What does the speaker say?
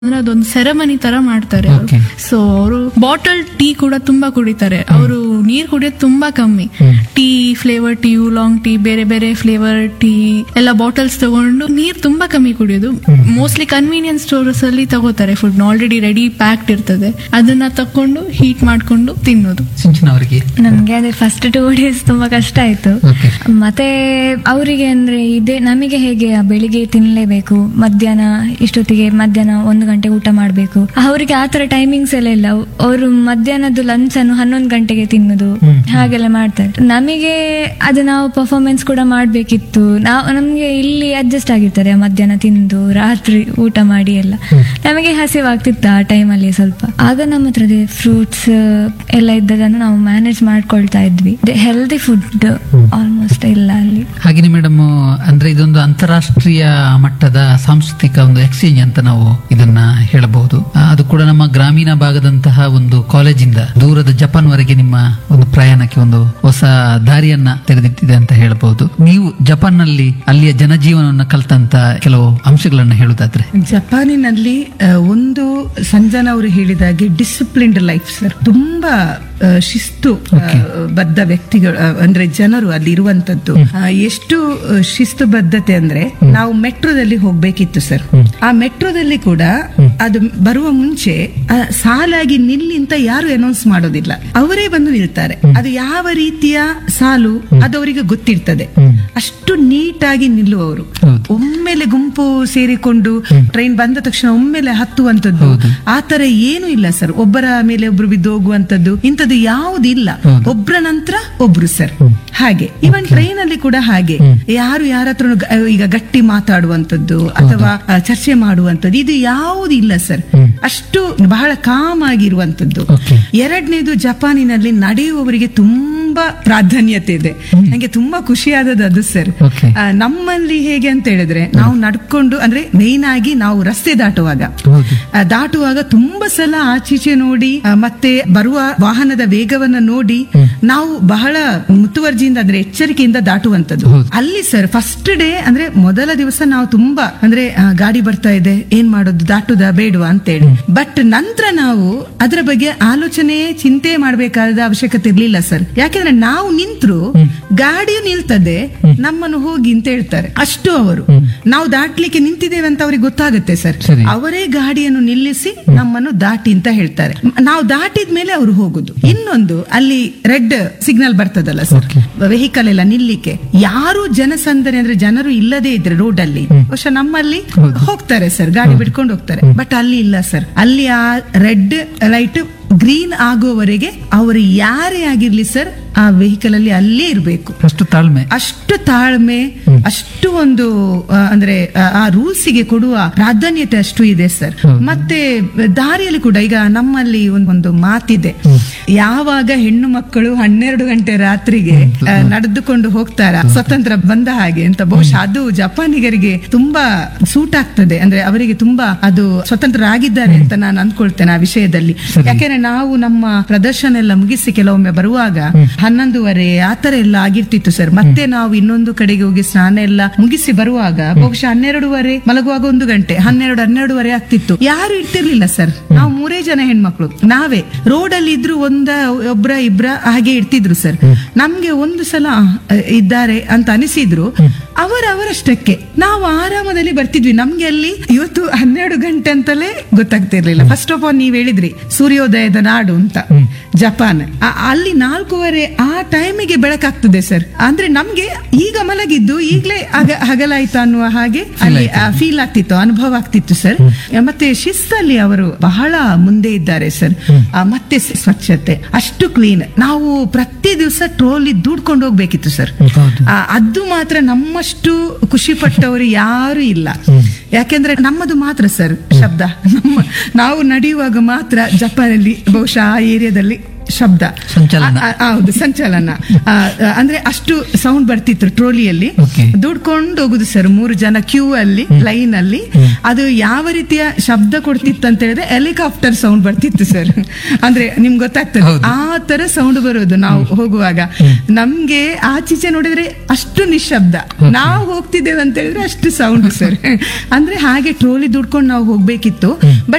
ಅಂದ್ರೆ ಅದೊಂದು ಸೆರೆಮನಿ ತರ ಮಾಡ್ತಾರೆ Okay. ಸೊ ಅವರು ಬಾಟಲ್ ಟೀ ಕೂಡ ತುಂಬಾ ಕುಡಿತಾರೆ ಅವರು ನೀರ್ ಕುಡಿಯೋದು ತುಂಬಾ ಕಮ್ಮಿ tea flavour tea long tea ಬೇರೆ ಬೇರೆ ಫ್ಲೇವರ್ ಟೀ ಎಲ್ಲ ಬಾಟಲ್ಸ್ ತಗೊಂಡು ನೀರ್ ತುಂಬಾ ಕಮ್ಮಿ ಕುಡಿಯೋದು ಮೋಸ್ಟ್ಲಿ ಕನ್ವೀನಿಯನ್ಸ್ ಸ್ಟೋರ್ಸ್ ಅಲ್ಲಿ ತಗೋತಾರೆ ಫುಡ್ ಆಲ್ರೆಡಿ ರೆಡಿ ಪ್ಯಾಕ್ಡ್ ಇರ್ತದೆ ಅದನ್ನ ತಕೊಂಡು ಹೀಟ್ ಮಾಡ್ಕೊಂಡು ತಿನ್ನೋದು ಸಿಂಚನ ಅವರಿಗೆ ನಮ್ಗೆ ಅದೇ ಫಸ್ಟ್ ಟೂ ಡೇಸ್ ತುಂಬಾ ಕಷ್ಟ ಆಯ್ತು ಓಕೆ ಮತ್ತೆ ಅವರಿಗೆ ಅಂದ್ರೆ ಇದೇ ನಮಗೆ ಹೇಗೆ ಬೆಳಿಗ್ಗೆ ತಿನ್ಲೇಬೇಕು ಮಧ್ಯಾಹ್ನ ಇಷ್ಟೊತ್ತಿಗೆ ಮಧ್ಯಾಹ್ನ ಒಂದು ಗಂಟೆ ಊಟ ಮಾಡಬೇಕು ಅವರಿಗೆ ಆತರ ಟೈಮಿಂಗ್ಸ್ ಎಲ್ಲ ಇಲ್ಲ ಅವರು ಮಧ್ಯಾಹ್ನದ ಲಂಚ್ ಅನ್ನು ಹನ್ನೊಂದು ಗಂಟೆಗೆ ತಿನ್ನೋದು ಹಾಗೆಲ್ಲ ಮಾಡ್ತಾರೆ ನಮಗೆ ಅದು ನಾವು ಪರ್ಫಾರ್ಮೆನ್ಸ್ ಕೂಡ ಮಾಡ್ಬೇಕಿತ್ತು ನಾವು ನಮ್ಗೆ ಇಲ್ಲಿ ಅಡ್ಜಸ್ಟ್ ಆಗಿರ್ತಾರೆ ಮಧ್ಯಾಹ್ನ ತಿಂದು ರಾತ್ರಿ ಊಟ ಮಾಡಿ ಎಲ್ಲ ನಮಗೆ ಹಸಿವಾಗ್ತಿತ್ತು ಆ ಟೈಮಲ್ಲಿ ಸ್ವಲ್ಪ ಆಗ ನಮ್ಮ ಹತ್ರ ಫ್ರೂಟ್ಸ್ ಎಲ್ಲ ಇದ್ದದನ್ನು ನಾವು ಮ್ಯಾನೇಜ್ ಮಾಡ್ಕೊಳ್ತಾ ಇದ್ವಿ ಹೆಲ್ದಿ ಫುಡ್ ಆಲ್ಮೋಸ್ಟ್ ಇಲ್ಲ ಅಲ್ಲಿ ಹಾಗೇನೆ ಮೇಡಮ್ ಅಂದ್ರೆ ಇದೊಂದು ಅಂತಾರಾಷ್ಟ್ರೀಯ ಮಟ್ಟದ ಸಾಂಸ್ಕೃತಿಕ ಒಂದು ಎಕ್ಸ್ಚೇಂಜ್ ಅಂತ ನಾವು ಇದನ್ನ ಹೇಳಬಹುದು ಆ, ಅದು ಕೂಡ ನಮ್ಮ ಗ್ರಾಮೀಣ ಭಾಗದಂತಹ ಒಂದು ಕಾಲೇಜಿಂದ ದೂರದ ಜಪಾನ್ ವರೆಗೆ ನಿಮ್ಮ ಒಂದು ಪ್ರಯಾಣಕ್ಕೆ ಒಂದು ಹೊಸ ದಾರಿಯನ್ನ ತೆರೆದಿಟ್ಟಿದೆ ಅಂತ ಹೇಳಬಹುದು ನೀವು ಜಪಾನ್ ನಲ್ಲಿ ಅಲ್ಲಿಯ ಜನಜೀವನವನ್ನು ಕಲ್ತಂತ ಕೆಲವು ಅಂಶಗಳನ್ನ ಹೇಳುದಾದ್ರೆ ಜಪಾನಿನಲ್ಲಿ ಆ, ಒಂದು ಸಂಜನಾ ಅವರು ಹೇಳಿದಾಗೆ ಡಿಸಿಪ್ಲಿನ್ಡ್ ಲೈಫ್ ಸರ್ ತುಂಬಾ ಆ, ಶಿಸ್ತು ಆ, ಬದ್ಧ ವ್ಯಕ್ತಿಗಳು ಆ, ಅಂದ್ರೆ ಜನರು ಅಲ್ಲಿ ಇರುವಂತದ್ದು ಆ, ಎಷ್ಟು ಆ, ಶಿಸ್ತುಬದ್ಧತೆ ಅಂದ್ರೆ ನಾವು ಮೆಟ್ರೋದಲ್ಲಿ ಹೋಗ್ಬೇಕಿತ್ತು ಸರ್ ಆ ಮೆಟ್ರೋದಲ್ಲಿ ಕೂಡ ಅದು ಬರುವ ಮುಂಚೆ ಆ, ಸಾಲಾಗಿ ನಿಲ್ಲಿ ಅಂತ ಯಾರು ಅನೌನ್ಸ್ ಮಾಡೋದಿಲ್ಲ ಅವರೇ ಬಂದು ನಿಲ್ತಾರೆ ಅದು ಯಾವ ರೀತಿಯ ಸಾಲು ಅದು ಅವರಿಗೆ ಗೊತ್ತಿರ್ತದೆ ಅಷ್ಟು ನೀಟಾಗಿ ನಿಲ್ಲುವವರು ಹೌದು. ಒಮ್ಮೆಲೆ ಗುಂಪು ಸೇರಿಕೊಂಡು ಟ್ರೈನ್ ಬಂದ ತಕ್ಷಣ ಒಮ್ಮೆಲೆ ಹತ್ತುವಂತದ್ದು ಆ ತರ ಏನು ಇಲ್ಲ ಸರ್ ಒಬ್ಬರ ಮೇಲೆ ಒಬ್ರು ಬಿದ್ದು ಹೋಗುವಂತದ್ದು ಇಂಥದ್ದು ಯಾವುದು ಇಲ್ಲ ಒಬ್ಬರ ನಂತರ ಒಬ್ರು ಸರ್ ಹಾಗೆ ಇವನ್ ಟ್ರೈನ್ ಅಲ್ಲಿ ಕೂಡ ಹಾಗೆ ಯಾರು ಯಾರ ಹತ್ರ ಈಗ ಗಟ್ಟಿ ಮಾತಾಡುವಂತದ್ದು ಅಥವಾ ಆ, ಚರ್ಚೆ ಮಾಡುವಂತದ್ದು ಇದು ಯಾವುದು ಇಲ್ಲ ಸರ್ ಅಷ್ಟು ಬಹಳ ಕಾಮ್ ಆಗಿರುವಂತದ್ದು Okay. ಎರಡನೇದು ಜಪಾನಿನಲ್ಲಿ ನಡೆಯುವವರಿಗೆ ತುಂಬಾ ಪ್ರಾಧಾನ್ಯತೆ ಇದೆ ನಂಗೆ ತುಂಬಾ ಖುಷಿಯಾದದ್ದು ಅದು ಸರ್ Okay. ಆ, ನಮ್ಮಲ್ಲಿ ಹೇಗೆ ಅಂತ ಹೇಳಿದ್ರೆ ನಾವು ನಡ್ಕೊಂಡು ಅಂದ್ರೆ ಮೇನ್ ಆಗಿ ನಾವು ರಸ್ತೆ ದಾಟುವಾಗ ಹೌದು ಆ, ದಾಟುವಾಗ ತುಂಬಾ ಸಲ ಆಚೀಚೆ ನೋಡಿ ಆ, ಮತ್ತೆ ಬರುವ ವಾಹನದ ವೇಗವನ್ನ ನೋಡಿ ನಾವು ಬಹಳ ಮುತುವರ್ಜಿಯಿಂದ ಅಂದ್ರೆ ಎಚ್ಚರಿಕೆಯಿಂದ ದಾಟುವಂತದ್ದು ಹೌದು. ಅಲ್ಲಿ ಸರ್ ಫಸ್ಟ್ ಡೇ ಅಂದ್ರೆ ಮೊದಲ ದಿವಸ ನಾವು ತುಂಬಾ ಅಂದ್ರೆ ಆ, ಗಾಡಿ ಬರ್ತಾ ಇದೆ ಏನ್ ಮಾಡೋದು ದಾಟುದ ಬೇಡವಾ ಅಂತೇಳಿ ಬಟ್ ನಂತರ ನಾವು ಅದರ ಬಗ್ಗೆ ಆಲೋಚನೆ ಚಿಂತೆ ಮಾಡಬೇಕಾದ ಅವಶ್ಯಕತೆ ಇರ್ಲಿಲ್ಲ ಸರ್ ಯಾಕೆಂದ್ರೆ ನಾವು ನಿಂತ್ರು ಗಾಡಿಯು ನಿಲ್ತದೆ ನಮ್ಮನ್ನು ಹೋಗಿ ಅಂತ ಹೇಳ್ತಾರೆ ಅಷ್ಟು ಅವರು ನಾವು ದಾಟ್ಲಿಕ್ಕೆ ನಿಂತಿದ್ದೇವೆ ಅಂತ ಅವ್ರಿಗೆ ಗೊತ್ತಾಗುತ್ತೆ ಸರ್ ಸರಿ. ಅವರೇ ಗಾಡಿಯನ್ನು ನಿಲ್ಲಿಸಿ ನಮ್ಮನ್ನು ದಾಟಿ ಅಂತ ಹೇಳ್ತಾರೆ ಮ್- ನಾವು ದಾಟಿದ ಮೇಲೆ ಅವರು ಹೋಗುದು ಇನ್ನೊಂದು ಅಲ್ಲಿ ರೆಡ್ ಸಿಗ್ನಲ್ ಬರ್ತದಲ್ಲ ಸರ್ ವೆಹಿಕಲ್ ಎಲ್ಲ ನಿಲ್ಲಿಕ್ಕೆ ಯಾರು ಜನಸಂದಣಿ ಅಂದ್ರೆ ಜನರು ಇಲ್ಲದೇ ಇದ್ರೆ ರೋಡ್ ಅಲ್ಲಿ ಬಹುಶಃ ನಮ್ಮಲ್ಲಿ ಹೋಗ್ತಾರೆ ಸರ್ ಗಾಡಿ ಬಿಡ್ಕೊಂಡು ಹೋಗ್ತಾರೆ ಬಟ್ ಅಲ್ಲಿ ಇಲ್ಲ ಸರ್ ಅಲ್ಲಿ ಆ ರೆಡ್ ಲೈಟ್ ಗ್ರೀನ್ ಆಗುವವರೆಗೆ ಅವರು ಯಾರೇ ಆಗಿರ್ಲಿ ಸರ್ ಆ ವೆಹಿಕಲ್ ಅಲ್ಲಿ ಅಲ್ಲೇ ಇರಬೇಕು ಅಷ್ಟು ತಾಳ್ಮೆ ಅಷ್ಟು ತಾಳ್ಮೆ ಅಷ್ಟು ಒಂದು ಆ, ಅಂದ್ರೆ ಆ, ಆ ರೂಲ್ಸ್ ಗೆ ಕೊಡುವ ಪ್ರಾಧಾನ್ಯತೆ ಅಷ್ಟು ಇದೆ ಸರ್ ಮತ್ತೆ ದಾರಿಯಲ್ಲಿ ಕೂಡ ಈಗ ನಮ್ಮಲ್ಲಿ ಒಂದೊಂದು ಮಾತಿದೆ ಯಾವಾಗ ಹೆಣ್ಣು ಮಕ್ಕಳು ಹನ್ನೆರಡು ಗಂಟೆ ರಾತ್ರಿಗೆ ಆ, ನಡೆದುಕೊಂಡು ಹೋಗ್ತಾರ ಸ್ವತಂತ್ರ ಬಂದ ಹಾಗೆ ಅಂತ ಬಹುಶಃ ಅದು ಜಪಾನಿಗರಿಗೆ ತುಂಬಾ ಸೂಟ್ ಆಗ್ತದೆ ಅಂದ್ರೆ ಅವರಿಗೆ ತುಂಬಾ ಅದು ಸ್ವತಂತ್ರರಾಗಿದ್ದಾರೆ ಅಂತ ನಾನು ಅಂದ್ಕೊಳ್ತೇನೆ ಆ ವಿಷಯದಲ್ಲಿ ಯಾಕೆಂದ್ರೆ ನಾವು ನಮ್ಮ ಪ್ರದರ್ಶನ ಎಲ್ಲ ಮುಗಿಸಿ ಕೆಲವೊಮ್ಮೆ ಬರುವಾಗ ಹನ್ನೊಂದುವರೆ ಆತರ ಎಲ್ಲ ಆಗಿರ್ತಿತ್ತು ಸರ್ ಮತ್ತೆ ನಾವು ಇನ್ನೊಂದು ಕಡೆಗೆ ಹೋಗಿ ಸ್ನಾನ ಎಲ್ಲ ಮುಗಿಸಿ ಬರುವಾಗ ಬಹುಶಃ ಹನ್ನೆರಡುವರೆ ಮಲಗುವಾಗ ಒಂದು ಗಂಟೆ ಹನ್ನೆರಡು ಹನ್ನೆರಡುವರೆ ಆಗ್ತಿತ್ತು ಯಾರು ಇರ್ತಿರ್ಲಿಲ್ಲ ಸರ್ ನಾವು ಮೂರೇ ಜನ ಹೆಣ್ಮಕ್ಳು ನಾವೇ ರೋಡ್ ಅಲ್ಲಿ ಇದ್ರು ಒಂದ ಒಬ್ರ ಇಬ್ರ ಹಾಗೆ ಇರ್ತಿದ್ರು ಸರ್ ನಮ್ಗೆ ಒಂದು ಸಲ ಆ, ಇದ್ದಾರೆ ಅಂತ ಅನಿಸಿದ್ರು ಅವರ ಅವರಷ್ಟಕ್ಕೆ ನಾವು ಆರಾಮದಲ್ಲಿ ಬರ್ತಿದ್ವಿ ನಮ್ಗೆ ಅಲ್ಲಿ ಇವತ್ತು ಹನ್ನೆರಡು ಗಂಟೆ ಅಂತಲೇ ಗೊತ್ತಾಗ್ತಿರ್ಲಿಲ್ಲ ಫಸ್ಟ್ ಆಫ್ ಆಲ್ ನೀವ್ ಹೇಳಿದ್ರಿ ಸೂರ್ಯೋದಯದ ನಾಡು ಅಂತ ಜಪಾನ್ ಆ- ಅಲ್ಲಿ ನಾಲ್ಕೂವರೆ ಆ ಟೈಮಿಗೆ ಬೆಳಕಾಗ್ತದೆ ಸರ್ ಅಂದ್ರೆ ನಮ್ಗೆ ಈಗ ಮಲಗಿದ್ದು ಈಗ್ಲೇ ಹಗ- ಹಗಲಾಯ್ತು ಅನ್ನುವ ಹಾಗೆ ಅಲ್ಲಿ ಫೀಲ್ ಆಗ್ತಿತ್ತು ಅನುಭವ ಆಗ್ತಿತ್ತು ಸರ್ ಮತ್ತೆ ಶಿಸ್ತಲ್ಲಿ ಅವರು ಬಹಳ ಮುಂದೆ ಇದ್ದಾರೆ ಸರ್ ಆ, ಮತ್ತೆ ಸ- ಸ್ವಚ್ಛತೆ ಅಷ್ಟು ಕ್ಲೀನ್ ನಾವು ಪ್ರತಿ ದಿವಸ ಟ್ರೋಲಿ ದೂಡ್ಕೊಂಡು ಹೋಗ್ಬೇಕಿತ್ತು ಸರ್ ಹೌದು. ಆ, ಅದು ಮಾತ್ರ ನಮ್ಮಷ್ಟು ಖುಷಿ ಪಟ್ಟವರು ಯಾರು ಇಲ್ಲ ಯಾಕೆಂದ್ರೆ ನಮ್ಮದು ಮಾತ್ರ ಸರ್ ಶಬ್ದ ನಮ್ಮ ನಾವು ನಡೆಯುವಾಗ ಮಾತ್ರ ಜಪಾನಲ್ಲಿ ಬಹುಶಃ ಆ ಏರಿಯಾದಲ್ಲಿ ಶಬ್ದ ಸಂಚಲನ. ಆ- ಆ- ಹೌದು ಸಂಚಲನ ಆ, ಆ, ಅಂದ್ರೆ ಅಷ್ಟು ಸೌಂಡ್ ಬರ್ತಿತ್ತು ಟ್ರೋಲಿಯಲ್ಲಿ Okay. ದುಡ್ಕೊಂಡು ಹೋಗುದು ಸರ್ ಮೂರು ಜನ ಕ್ಯೂ ಅಲ್ಲಿ ಲೈನ್ ಅಲ್ಲಿ ಅದು ಯಾವ ರೀತಿಯ ಶಬ್ದ ಕೊಡ್ತಿತ್ತು ಅಂತ ಹೇಳಿದ್ರೆ ಹೆಲಿಕಾಪ್ಟರ್ ಸೌಂಡ್ ಬರ್ತಿತ್ತು ಸರ್ ಅಂದ್ರೆ ನಿಮ್ಗೆ ಗೊತ್ತಾಗ್ತದೆ ಹೌದು. ಆ ತರ ಸೌಂಡ್ ಬರೋದು ನಾವು ಹೋಗುವಾಗ ನಮ್ಗೆ ಆಚೀಚೆ ನೋಡಿದ್ರೆ ಅಷ್ಟು ನಿಶಬ್ದ ನಾವು ಹೋಗ್ತಿದ್ದೇವೆ ಅಂತ ಹೇಳಿದ್ರೆ ಅಷ್ಟು ಸೌಂಡ್ ಸರ್ ಅಂದ್ರೆ ಹಾಗೆ ಟ್ರೋಲಿ ದುಡ್ಕೊಂಡು ನಾವು ಹೋಗ್ಬೇಕಿತ್ತು ಬಟ್